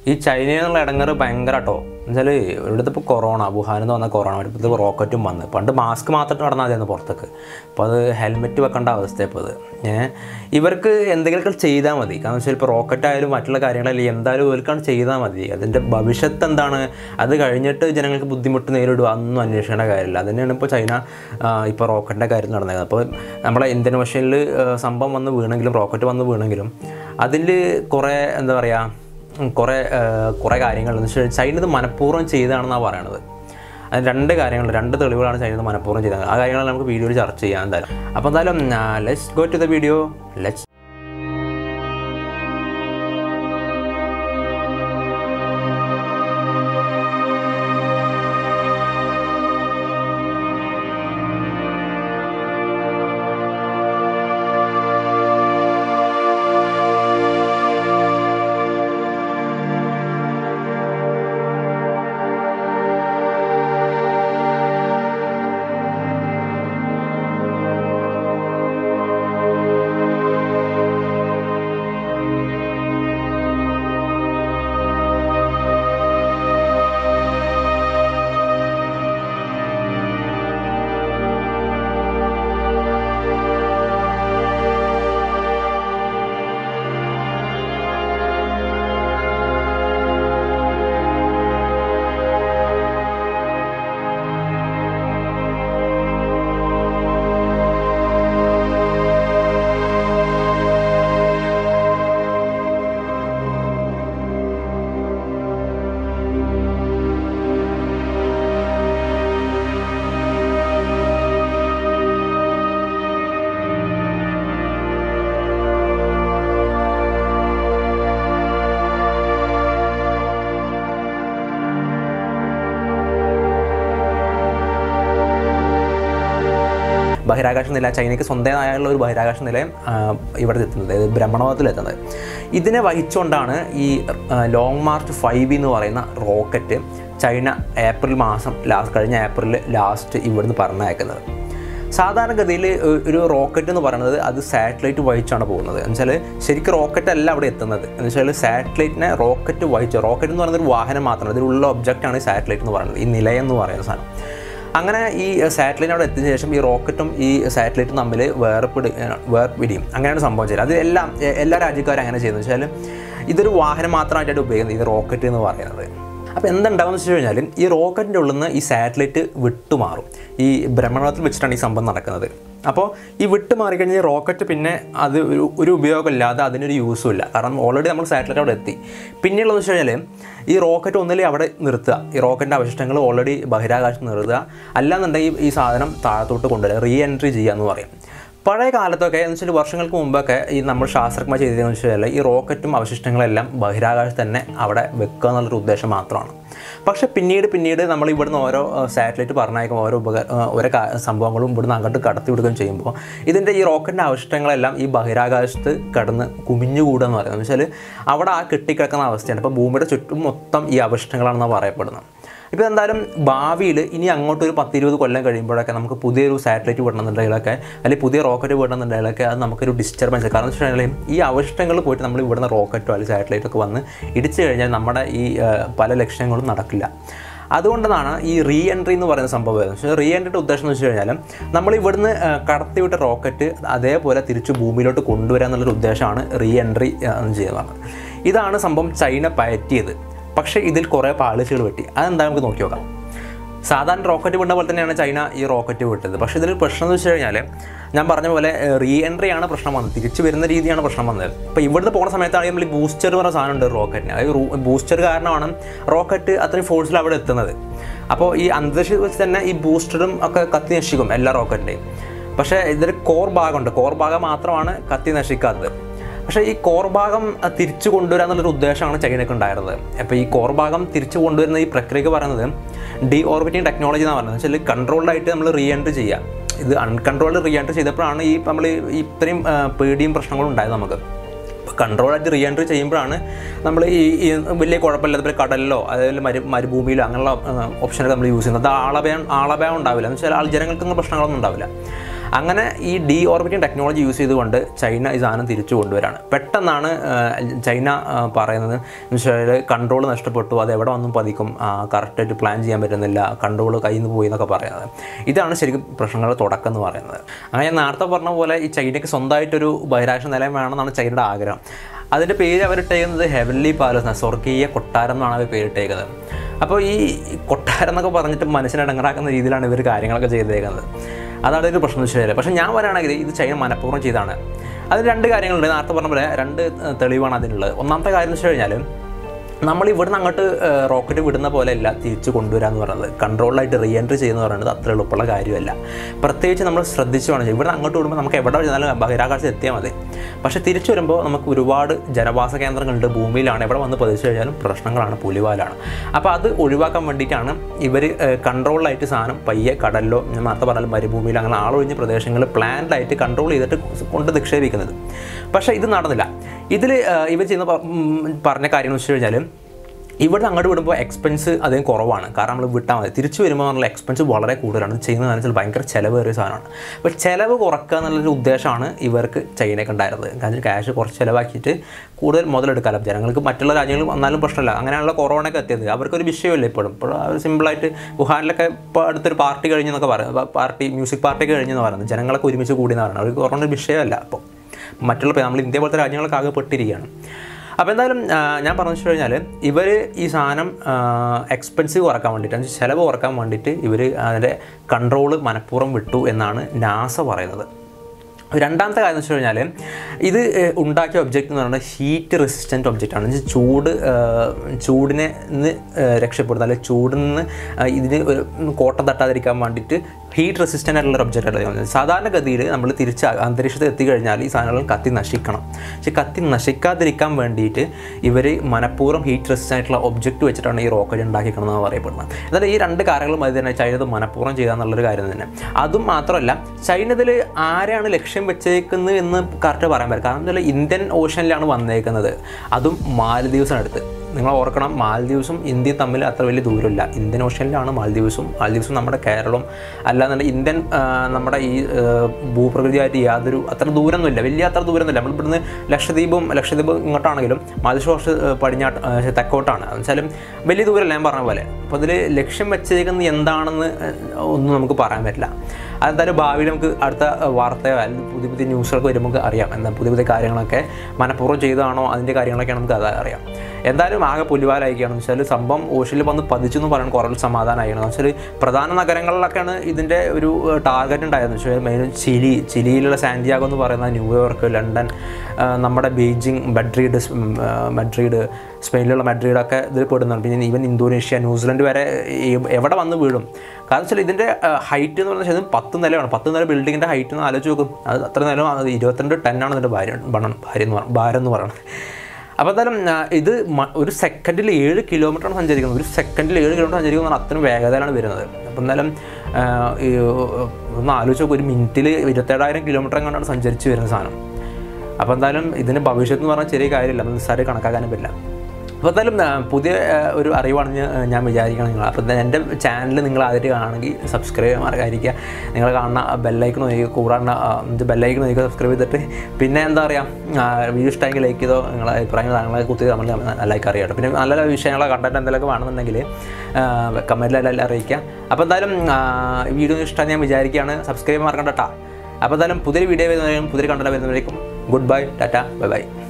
ഈ ചൈനയിൽ നിന്നുള്ള ഇടങ്ങറ് ഭയങ്കര കേട്ടോ എന്നുവെച്ചാൽ ഇവിടുത്തെ ഇപ്പോൾ കൊറോണ വുഹാനിൽ നിന്ന് വന്ന കൊറോണ ഇപ്പോഴത്തെ റോക്കറ്റും വന്ന് പണ്ട് മാസ്ക് മാത്രം നടന്നാൽ മതിയായിരുന്നു പുറത്തേക്ക് അപ്പോൾ അത് ഹെൽമെറ്റ് വെക്കേണ്ട അവസ്ഥ ഇപ്പോൾ ഇത് ഏഹ് ഇവർക്ക് എന്തെങ്കിലുമൊക്കെ ചെയ്താൽ മതി കാരണം വെച്ചാൽ ഇപ്പോൾ റോക്കറ്റ് ആയാലും മറ്റുള്ള കാര്യങ്ങളായാലും എന്തായാലും ഇവർക്കാണ് ചെയ്താൽ മതി അതിൻ്റെ ഭവിഷ്യത്ത് എന്താണ് അത് കഴിഞ്ഞിട്ട് ജനങ്ങൾക്ക് ബുദ്ധിമുട്ട് നേരിടുക അതൊന്നും അന്വേഷിക്കേണ്ട കാര്യമില്ല അത് തന്നെയാണ് ഇപ്പോൾ ചൈന ഇപ്പോൾ റോക്കറ്റിൻ്റെ കാര്യത്തിൽ നടന്നത് അപ്പോൾ നമ്മളെ ഇന്ത്യൻ ഓഷ്യനിൽ സംഭവം വന്ന് വീണെങ്കിലും റോക്കറ്റ് വന്ന് വീണെങ്കിലും അതിൽ കുറേ എന്താ പറയുക ഉം, കുറേ ഏഹ്, കുറേ കാര്യങ്ങൾ എന്ന് വെച്ചാൽ ചൈന ഇത് മനഃപൂർവ്വം ചെയ്തതാണെന്നാണ് പറയണത് അതിന് രണ്ട് കാര്യങ്ങൾ രണ്ട് തെളിവുകളാണ് ചൈന ഇത് മനഃപൂർവ്വം ചെയ്തത് ആ കാര്യങ്ങൾ നമുക്ക് വീഡിയോയിൽ ചർച്ച ചെയ്യാം എന്തായാലും അപ്പോൾ എന്തായാലും let's go to the video let's ബഹിരാകാശ നില ചൈനയ്ക്ക് സ്വന്തമായുള്ള ഒരു ബഹിരാകാശ നിലയം ആ, ഇവിടെ എത്തുന്നത് അതായത് ബ്രഹ്മണപഥത്തിലെത്തുന്നത് ഇതിനെ വഹിച്ചുകൊണ്ടാണ് ഈ ലോങ് മാർച്ച് ഫൈവ് എന്ന് പറയുന്ന റോക്കറ്റ് ചൈന ഏപ്രിൽ മാസം ലാസ്റ്റ് കഴിഞ്ഞ ഏപ്രിൽ ലാസ്റ്റ് ഇവിടുന്ന് പറഞ്ഞയക്കുന്നത് സാധാരണഗതിയിൽ ഒരു റോക്കറ്റ് എന്ന് പറയുന്നത് അത് സാറ്റലൈറ്റ് വഹിച്ചാണ് പോകുന്നത് എന്ന് വെച്ചാൽ ശരിക്കും റോക്കറ്റ് അല്ല അവിടെ എത്തുന്നത് എന്ന് വെച്ചാൽ സാറ്റലൈറ്റിനെ റോക്കറ്റ് വഹിച്ച് റോക്കറ്റ് എന്ന് പറയുന്നത് ഒരു വാഹനം മാത്രമാണ് ഇതിലുള്ള ഒബ്ജക്റ്റാണ് ഈ സാറ്റലൈറ്റ് എന്ന് പറയുന്നത് ഈ നിലയം എന്ന് പറയുന്ന സാധനം അങ്ങനെ ഈ സാറ്റലൈറ്റ് അവിടെ എത്തിയ ശേഷം ഈ റോക്കറ്റും ഈ സാറ്റലൈറ്റും തമ്മിൽ വേർപിടി വേർപിടിയും അങ്ങനെയാണ് സംഭവം ചെയ്യുന്നത് അത് എല്ലാം എ- എല്ലാ രാജ്യക്കാരും അങ്ങനെ ചെയ്യുന്നത് വെച്ചാൽ ഇതൊരു വാഹനം മാത്രമായിട്ടാണ് ഉപയോഗിക്കുന്നത് ഇത് റോക്കറ്റ് എന്ന് പറയുന്നത് അപ്പോൾ എന്തുണ്ടാവുമെന്ന് വെച്ച് കഴിഞ്ഞാൽ ഈ റോക്കറ്റിൻ്റെ ഉള്ളിൽ നിന്ന് ഈ സാറ്റലൈറ്റ് വിട്ടുമാറും ഈ ഭ്രമണത്തിൽ വെച്ചിട്ടാണ് ഈ സംഭവം നടക്കുന്നത് അപ്പോൾ ഈ വിട്ട് മാറിക്കഴിഞ്ഞാൽ ഈ റോക്കറ്റ് പിന്നെ അത് ഒരു ഒരു ഉപയോഗമില്ലാതെ അതിനൊരു യൂസും ഇല്ല കാരണം ഓൾറെഡി നമ്മൾ സാറ്റലൈറ്റ് അവിടെ എത്തി പിന്നെയുള്ളതെന്ന് വെച്ച് കഴിഞ്ഞാൽ ഈ റോക്കറ്റ് ഒന്നിലെ അവിടെ നിർത്തുക ഈ റോക്കറ്റിൻ്റെ അവശിഷ്ടങ്ങൾ ഓൾറെഡി ബഹിരാകാശത്ത് നിർത്തുക അല്ലാന്നുണ്ടെങ്കിൽ ഈ സാധനം താഴത്തോട്ട് കൊണ്ടുവരിക റീ എൻട്രി ചെയ്യുക എന്ന് പറയും പഴയ കാലത്തൊക്കെ എന്ന് വെച്ചാൽ വർഷങ്ങൾക്ക് മുമ്പൊക്കെ ഈ നമ്മൾ ശാസ്ത്രജ്ഞർ ചെയ്തതെന്ന് വെച്ചാൽ ഈ റോക്കറ്റും അവശിഷ്ടങ്ങളെല്ലാം ബഹിരാകാശത്ത് തന്നെ അവിടെ വെക്കുക എന്നുള്ളൊരു ഉദ്ദേശം മാത്രമാണ് പക്ഷേ പിന്നീട് പിന്നീട് നമ്മൾ ഇവിടുന്ന് ഓരോ സാറ്റലൈറ്റ് പറഞ്ഞയക്കും ഓരോ ഉപക ആ, ഓരോ കാ- സംഭവങ്ങളും ഇവിടുന്ന് അങ്ങോട്ട് കടത്തി വിടുകയും ചെയ്യുമ്പോൾ ഇതിൻ്റെ ഈ റോക്കറ്റിൻ്റെ അവശിഷ്ടങ്ങളെല്ലാം ഈ ബഹിരാകാശത്ത് കടന്ന് കുമിഞ്ഞുകൂടുക എന്ന് പറയുന്നത് എന്ന് വെച്ചാൽ അവിടെ ആ കെട്ടിക്കിടക്കുന്ന അവസ്ഥയാണ് ഇപ്പോൾ ഭൂമിയുടെ ചുറ്റും മൊത്തം ഈ അവശിഷ്ടങ്ങളാണെന്ന് പറയപ്പെടുന്നത് ഇപ്പോൾ എന്തായാലും ഭാവിയിൽ ഇനി അങ്ങോട്ട് ഒരു പത്തിരുപത് കൊല്ലം കഴിയുമ്പോഴൊക്കെ നമുക്ക് പുതിയൊരു സാറ്റലൈറ്റ് വിടണമെന്നുണ്ടെങ്കിലൊക്കെ അല്ലെങ്കിൽ പുതിയ റോക്കറ്റ് വിടണമെന്നുണ്ടെങ്കിലൊക്കെ അത് നമുക്കൊരു ഡിസ്റ്റർബൻസ് കാരണം എന്ന് വെച്ച് കഴിഞ്ഞാൽ ഈ അവശിഷ്ടങ്ങൾ പോയിട്ട് നമ്മൾ ഇവിടുന്ന് റോക്കറ്റോ അല്ലെങ്കിൽ സാറ്റലൈറ്റോ ഒക്കെ വന്ന് ഇടിച്ചു കഴിഞ്ഞാൽ നമ്മുടെ ഈ ആ, പല ലക്ഷ്യങ്ങളും നടക്കില്ല അതുകൊണ്ടാണ് ഈ റീ എൻട്രി എന്ന് പറയുന്ന സംഭവം വരുന്നത് പക്ഷേ റീ എൻട്രിയുടെ ഉദ്ദേശം എന്ന് വെച്ച് കഴിഞ്ഞാൽ നമ്മൾ ഇവിടുന്ന് ആ, കടത്തിവിട്ട റോക്കറ്റ് അതേപോലെ തിരിച്ച് ഭൂമിയിലോട്ട് കൊണ്ടുവരാൻ എന്നുള്ളൊരു ഉദ്ദേശമാണ് റീ എൻട്രി എന്ന് ചെയ്യുന്നത് ഇതാണ് സംഭവം ചൈന പയറ്റിയത് പക്ഷേ ഇതിൽ കുറേ പാളിച്ചുകൾ പറ്റി അതെന്താ നമുക്ക് നോക്കി നോക്കാം സാധാരണ റോക്കറ്റ് വിടുന്ന പോലെ തന്നെയാണ് ചൈന ഈ റോക്കറ്റ് വിട്ടത് പക്ഷേ ഇതിൽ പ്രശ്നം എന്ന് വെച്ച് കഴിഞ്ഞാൽ ഞാൻ പറഞ്ഞ പോലെ റീ എൻട്രി ആണ് പ്രശ്നം വന്നത് തിരിച്ചു വരുന്ന രീതിയാണ് പ്രശ്നം വന്നത് ഇപ്പോൾ ഇവിടുന്ന് പോകുന്ന സമയത്താണ് നമ്മൾ ഈ ബൂസ്റ്റർ എന്ന് പറയുന്ന സാധനം ഉണ്ട് റോക്കറ്റിന് അതായത് ബൂസ്റ്റർ കാരണമാണ് റോക്കറ്റ് അത്രയും ഫോഴ്സിൽ അവിടെ എത്തുന്നത് അപ്പോൾ ഈ അന്തരീക്ഷത്തിൽ വെച്ച് തന്നെ ഈ ബൂസ്റ്ററും ഒക്കെ കത്തി നശിക്കും എല്ലാ റോക്കറ്റിൻ്റെയും പക്ഷേ ഇതിൽ കോർ ഭാഗമുണ്ട് കോർ ഭാഗം മാത്രമാണ് കത്തി നശിക്കാത്തത് പക്ഷേ ഈ കോർ ഭാഗം അഹ്, തിരിച്ചു കൊണ്ടുവരാൻ എന്നുള്ളൊരു ഉദ്ദേശമാണ് ചൈനയ്ക്ക് ഉണ്ടായിരുന്നത് അപ്പോൾ ഈ കോർ ഭാഗം തിരിച്ചു കൊണ്ടുവരുന്ന ഈ പ്രക്രിയക്ക് പറയുന്നത് ഡി ഓർബിറ്റിംഗ് ടെക്നോളജി എന്നാണ് പറയുന്നത് വെച്ചാൽ കൺട്രോൾഡ് ആയിട്ട് നമ്മൾ റീ എൻട്രി ചെയ്യാം ഇത് അൺകൺട്രോൾഡ് റീ എൻട്രി ചെയ്തപ്പോഴാണ് ഈ നമ്മൾ ഈ ഇത്രയും ആ, പേടിയും പ്രശ്നങ്ങളും ഉണ്ടായത് നമുക്ക് കൺട്രോളായിട്ട് റീ എൻട്രി ചെയ്യുമ്പോഴാണ് നമ്മൾ ഈ ഈ വലിയ കുഴപ്പമില്ലാത്ത പോലെ കടലിലോ അതേപോലെ മരു മരുഭൂമിയിലോ അങ്ങനെയുള്ള ഓപ്ഷനൊക്കെ നമ്മൾ യൂസ് ചെയ്യുന്നത് അത് ആളഭയം ആളഭയം ഉണ്ടാവില്ല എന്ന് വെച്ചാൽ ആൾ ജനങ്ങൾക്കൊന്നും പ്രശ്നങ്ങളൊന്നും ഉണ്ടാവില്ല അങ്ങനെ ഈ ഡി ഓർബിറ്റിംഗ് ടെക്നോളജി യൂസ് ചെയ്തുകൊണ്ട് ചൈന ഈ സാധനം തിരിച്ചു കൊണ്ടുവരാണ് പെട്ടെന്നാണ് ആ, ചൈന ആ, പറയുന്നത് എന്നുവെച്ചാൽ കൺട്രോൾ നഷ്ടപ്പെട്ടു അത് എവിടെ വന്നും പതിക്കും കറക്റ്റായിട്ട് പ്ലാൻ ചെയ്യാൻ പറ്റുന്നില്ല കൺട്രോൾ കയ്യിൽ നിന്ന് പോയി എന്നൊക്കെ പറയുന്നത് ഇതാണ് ശരിക്കും പ്രശ്നങ്ങളുടെ തുടക്കം എന്ന് പറയുന്നത് അങ്ങനെ ഞാൻ നേരത്തെ പറഞ്ഞ പോലെ ഈ ചൈനയ്ക്ക് സ്വന്തമായിട്ടൊരു ബഹിരാകാശ നിലയം വേണമെന്നാണ് ചൈനയുടെ ആഗ്രഹം അതിൻ്റെ പേര് അവരിട്ടേക്കുന്നത് ഹെവൻലി പാലസ് എന്നാണ് സ്വർഗീയ കൊട്ടാരം എന്നാണ് അവർ പേരിട്ടേക്കുന്നത് അപ്പോൾ ഈ കൊട്ടാരം എന്നൊക്കെ പറഞ്ഞിട്ട് മനുഷ്യനെ ഇടങ്ങറാക്കുന്ന രീതിയിലാണ് ഇവർ കാര്യങ്ങളൊക്കെ ചെയ്തേക്കുന്നത് അതാണ് ഒരു പ്രശ്നം വെച്ചാൽ പക്ഷേ ഞാൻ പറയുകയാണെങ്കിൽ ഇത് ചൈന മനഃപൂർവ്വം ചെയ്താണ് അതിന് രണ്ട് കാര്യങ്ങളുണ്ട് നേരത്തെ പറഞ്ഞ പോലെ രണ്ട് ഏഹ്, തെളിവാണ് അതിനുള്ളത് ഒന്നാമത്തെ കാര്യം എന്ന് വെച്ച് കഴിഞ്ഞാൽ നമ്മൾ ഇവിടുന്ന് അങ്ങോട്ട് റോക്കറ്റ് വിടുന്ന പോലെയല്ല തിരിച്ച് കൊണ്ടുവരാന്ന് പറയുന്നത് കൺട്രോളായിട്ട് റീ എൻട്രി ചെയ്യുന്ന പറയുന്നത് അത്ര എളുപ്പമുള്ള കാര്യമല്ല പ്രത്യേകിച്ച് നമ്മൾ ശ്രദ്ധിച്ചു വേണം ചെയ്യാൻ. ഇവിടുന്ന് അങ്ങോട്ട് വിടുമ്പോൾ നമുക്ക് എവിടെ ചെന്നാലും ബഹിരാകാശത്ത് എത്തിയാൽ മതി പക്ഷേ തിരിച്ചു വരുമ്പോൾ നമുക്ക് ഒരുപാട് ജനവാസ കേന്ദ്രങ്ങളുണ്ട് ഭൂമിയിലാണ് എവിടെ വന്ന് പതിച്ചു കഴിഞ്ഞാലും പ്രശ്നങ്ങളാണ് പുലിവാലാണ് അപ്പോൾ അത് ഒഴിവാക്കാൻ വേണ്ടിയിട്ടാണ് ഇവർ കൺട്രോളായിട്ട് സാധനം പയ്യെ കടലിലോ ഞാൻ നേരത്തെ പറഞ്ഞാൽ മരുഭൂമിയിൽ അങ്ങനെ ആളൊഴിഞ്ഞ പ്രദേശങ്ങളിൽ പ്ലാൻഡായിട്ട് കൺട്രോൾ ചെയ്തിട്ട് കൊണ്ട് നിക്ഷേപിക്കുന്നത് പക്ഷേ ഇത് നടന്നില്ല ഇതിൽ ഇവർ ചെയ്യുന്ന പ- ഉം, പറഞ്ഞ കാര്യം എന്ന് വെച്ച് കഴിഞ്ഞാൽ ഇവിടെ അങ്ങോട്ട് വിടുമ്പോൾ എക്സ്പെൻസ് അതിന് കുറവാണ് കാരണം നമ്മൾ വിട്ടാൽ മതി തിരിച്ചു വരുമ്പോൾ പറഞ്ഞാൽ എക്സ്പെൻസ് വളരെ കൂടുതലാണ് ഇത് ചെയ്യുന്നതെന്ന് വെച്ചാൽ ഭയങ്കര ചിലവേറിയ സാധനമാണ് അപ്പോൾ ചിലവ് കുറക്കുക എന്നുള്ളൊരു ഉദ്ദേശമാണ് ഇവർക്ക് ചൈനയ്ക്ക് ഉണ്ടായിരുന്നത് കാരണം ക്യാഷ് കുറച്ച് ചിലവാക്കിയിട്ട് കൂടുതൽ മുതലെടുക്കാമല്ലോ ജനങ്ങൾക്ക് മറ്റുള്ള രാജ്യങ്ങൾ വന്നാലും പ്രശ്നമില്ല അങ്ങനെയുള്ള കൊറോണയൊക്കെ എത്തിയത് അവർക്കൊരു വിഷയമില്ല ഇപ്പോഴും ഇപ്പോൾ അവർ സിമ്പിളായിട്ട് വുഹാനിലൊക്കെ ഇപ്പോൾ അടുത്തൊരു പാർട്ടി കഴിഞ്ഞെന്നൊക്കെ പറയുന്നത് പാർട്ടി മ്യൂസിക് പാർട്ടി കഴിഞ്ഞെന്ന് പറയുന്നത് ജനങ്ങളൊക്കെ ഒരുമിച്ച് കൂടി എന്ന് പറയുന്നത് അവർക്ക് കൊറോണ ഒരു വിഷയമല്ല അപ്പോൾ മറ്റുള്ള ഇപ്പോൾ നമ്മൾ ഇന്ത്യ പോലത്തെ രാജ്യങ്ങളൊക്കെ ആകെ പെട്ടിരിക്കുകയാണ് അപ്പോൾ എന്തായാലും ആ, ഞാൻ പറഞ്ഞു വെച്ച് കഴിഞ്ഞാൽ ഇവർ ഈ സാധനം എക്സ്പെൻസീവ് കുറക്കാൻ വേണ്ടിയിട്ട് എന്ന് വെച്ചാൽ ചിലവ് കുറക്കാൻ വേണ്ടിയിട്ട് ഇവർ അതിൻ്റെ കൺട്രോള് മനഃപൂർവ്വം വിട്ടു എന്നാണ് നാസ പറയുന്നത് രണ്ടാമത്തെ കാര്യം എന്ന് വെച്ച് കഴിഞ്ഞാൽ ഇത് ഏഹ്, ഉണ്ടാക്കിയ ഒബ്ജക്റ്റ് എന്ന് പറയുന്നത് ഹീറ്റ് റെസിസ്റ്റൻറ്റ് ഒബ്ജക്റ്റ് ആണ് എന്ന് വെച്ചാൽ ചൂട് ഏഹ്, ചൂടിനെ നിന്ന് ഏഹ്, രക്ഷപ്പെടുന്ന അല്ലെങ്കിൽ ചൂടിൽ നിന്ന് ഏഹ്, ഇതിന് ഒരു കോട്ടം തട്ടാതിരിക്കാൻ വേണ്ടിയിട്ട് ഹീറ്റ് റെസിസ്റ്റൻ്റ് ആയിട്ടുള്ള ഒരു ഒബ്ജക്റ്റ് ആണ് സാധാരണഗതിയിൽ നമ്മൾ തിരിച്ച് അന്തരീക്ഷത്തിൽ എത്തിക്കഴിഞ്ഞാൽ ഈ സാധനങ്ങൾ കത്തി നശിക്കണം പക്ഷെ കത്തി നശിക്കാതിരിക്കാൻ വേണ്ടിയിട്ട് ഇവർ മനഃപൂർവ്വം ഹീറ്റ് റെസിസ്റ്റൻ്റ് ആയിട്ടുള്ള ഒബ്ജക്റ്റ് വെച്ചിട്ടാണ് ഈ റോക്കറ്റ് ഉണ്ടാക്കിക്കണമെന്ന് പറയപ്പെടുന്നത് എന്നാൽ ഈ രണ്ട് കാര്യങ്ങളും മതി തന്നെ ചൈന ഇത് മനഃപൂർവ്വം ചെയ്യാന്നുള്ളൊരു കാര്യം തന്നെ അതും മാത്രമല്ല ചൈന ഇതിൽ ആരെയാണ് ലക്ഷ്യം വെച്ചേക്കുന്നത് എന്ന് കറക്റ്റ് പറയാൻ പറ്റില്ല കാരണം എന്താ ഇന്ത്യൻ ഓഷനിലാണ് വന്നേക്കുന്നത് അതും മാലദ്വീപ്സിനടുത്ത് നിങ്ങൾ ഓർക്കണം മാലദ്വീപ്സും ഇന്ത്യയും തമ്മിൽ അത്ര വലിയ ദൂരമില്ല ഇന്ത്യൻ ഓഷനിലാണ് മാലദ്വീപ്സും മാലദ്വീപ്സും നമ്മുടെ കേരളവും അല്ലാന്നുണ്ടെങ്കിൽ ഇന്ത്യൻ ആ, നമ്മുടെ ഈ ആ, ഭൂപ്രകൃതിയായിട്ട് യാതൊരു അത്ര ദൂരമൊന്നുമില്ല വലിയ അത്ര ദൂരമൊന്നുമില്ല നമ്മൾ ഇവിടുന്ന് ലക്ഷദ്വീപും ലക്ഷദ്വീപ് ഇങ്ങോട്ടാണെങ്കിലും മാലദ്വീപ് കുറച്ച് ആ, പടിഞ്ഞാട്ട് ആ, തെക്കോട്ടാണ് എന്നുവെച്ചാലും വലിയ ദൂരമല്ല ഞാൻ പറഞ്ഞ പോലെ അപ്പോൾ അതിൽ ലക്ഷ്യം വെച്ചേക്കുന്നത് എന്താണെന്ന് ഒന്നും നമുക്ക് പറയാൻ പറ്റില്ല അതെന്തായാലും ഭാവിയിൽ നമുക്ക് അടുത്ത വാർത്തയോ അല്ലെങ്കിൽ പുതിയ പുതിയ ന്യൂസുകളൊക്കെ വരുമ്പോൾ നമുക്ക് അറിയാം എന്താ പുതിയ പുതിയ കാര്യങ്ങളൊക്കെ മനഃപൂർവ്വം ചെയ്തതാണോ അതിൻ്റെ കാര്യങ്ങളൊക്കെ നമുക്ക് അത് അറിയാം എന്തായാലും ആകെ പുലിവാലായിരിക്കുകയാണെന്ന് വെച്ചാൽ സംഭവം ഓഷനിൽ വന്ന് പതിച്ചു എന്ന് പറയുന്നത് കുറേ സമാധാനമായിരുന്നു എന്ന് വെച്ചാൽ പ്രധാന നഗരങ്ങളിലൊക്കെയാണ് ഇതിൻ്റെ ഒരു ടാർഗറ്റ് ഉണ്ടായിരുന്നു വെച്ചാൽ മെയിൻ ചിലി ചിലിയിലുള്ള സാന്റിയാഗോ എന്ന് പറയുന്ന ന്യൂയോർക്ക് ലണ്ടൻ ആ, നമ്മുടെ ബീജിംഗ് മഡ്രീഡ് സ്- ഉം, ആ, മഡ്രീഡ് സ്പെയിനിലുള്ള മഡ്രീഡൊക്കെ ഇതിൽ പെടുന്നുണ്ട് പിന്നെ ഈവൻ ഇന്തോനേഷ്യ ന്യൂസിലൻഡ് വരെ ഈ- എവിടെ വന്ന് വീഴും കാരണം വെച്ചാൽ ഇതിൻ്റെ ഹൈറ്റ് എന്ന് പറഞ്ഞാൽ ശരിക്കും പത്ത് നിലയാണ് പത്ത് നില ബിൽഡിങ്ങിൻ്റെ ഹൈറ്റ് എന്ന് ആലോചിച്ച് നോക്കും അത് അത്ര നില അത് ഇരുപത്തിരണ്ട് ടെന്നാണ് ഇതിൻ്റെ ഭാര്യ ബണം ഭാര്യ എന്ന് പറയുന്നത് ഭാരം എന്ന് പറയുന്നത് അപ്പോൾ എന്തായാലും ആ, ഇത് മ- ഒരു സെക്കൻഡിൽ ഏഴ് കിലോമീറ്ററാണ് സഞ്ചരിക്കുന്നത് ഒരു സെക്കൻഡിൽ ഏഴ് കിലോമീറ്റർ സഞ്ചരിക്കുന്നത് എന്ന് പറഞ്ഞാൽ അത്രയും വേഗതയിലാണ് വരുന്നത് അപ്പോൾ എന്തായാലും ആ, ഈ, ഒന്ന് ആലോചിച്ച് നോക്കും ഒരു മിനിറ്റിൽ ഇരുപത്തേഴായിരം കിലോമീറ്റർ എങ്ങാണ്ടാണ് സഞ്ചരിച്ച് വരുന്ന സാധനം അപ്പോൾ എന്തായാലും ഇതിന് ഭവിഷ്യത്ത് എന്ന് പറഞ്ഞാൽ ചെറിയ കാര്യമില്ല നമ്മൾ നിസ്സാരം കണക്കാക്കാനും പറ്റില്ല അപ്പോൾ എന്തായാലും ആ, പുതിയ ആ, ഒരു അറിവാണെന്ന് ഞാൻ- ഞാൻ വിചാരിക്കണം നിങ്ങൾ അപ്പോൾ എന്താ എൻ്റെ ചാനൽ നിങ്ങൾ ആദ്യമായിട്ട് കാണുമെങ്കിൽ സബ്സ്ക്രൈബ് മാർഗമായിരിക്കുക നിങ്ങൾ കാണുന്ന ബെല്ലൈക്കൺ നോക്കി കൂടാണ്ട് ബെല്ലൈക്കൺ നോക്കി സബ്സ്ക്രൈബ് ചെയ്തിട്ട് പിന്നെ എന്താ പറയുക വീഡിയോ ഇഷ്ടമെങ്കിൽ ലൈക്ക് ചെയ്തോ നിങ്ങളെ അഭിപ്രായങ്ങൾ താങ്കളെ കുത്തി നമ്മൾ ലൈക്ക് അറിയാട്ടോ പിന്നെ നല്ല നല്ല വിഷയങ്ങളോ കണ്ടന്റ് എന്തെങ്കിലുമൊക്കെ വേണമെന്നുണ്ടെങ്കിൽ കമൻറ്റിലെല്ലാം അറിയിക്കുക അപ്പോൾ എന്തായാലും ആ, ഈ വീഡിയോ ഇഷ്ടം ഞാൻ വിചാരിക്കുകയാണ് സബ്സ്ക്രൈബ് മറക്കണ്ട കേട്ടോ അപ്പോൾ എന്തായാലും പുതിയൊരു വീഡിയോ വരുന്നവരെയും പുതിയൊരു കണ്ടന്റ് വരുന്നവരേക്കും good bye tata bye by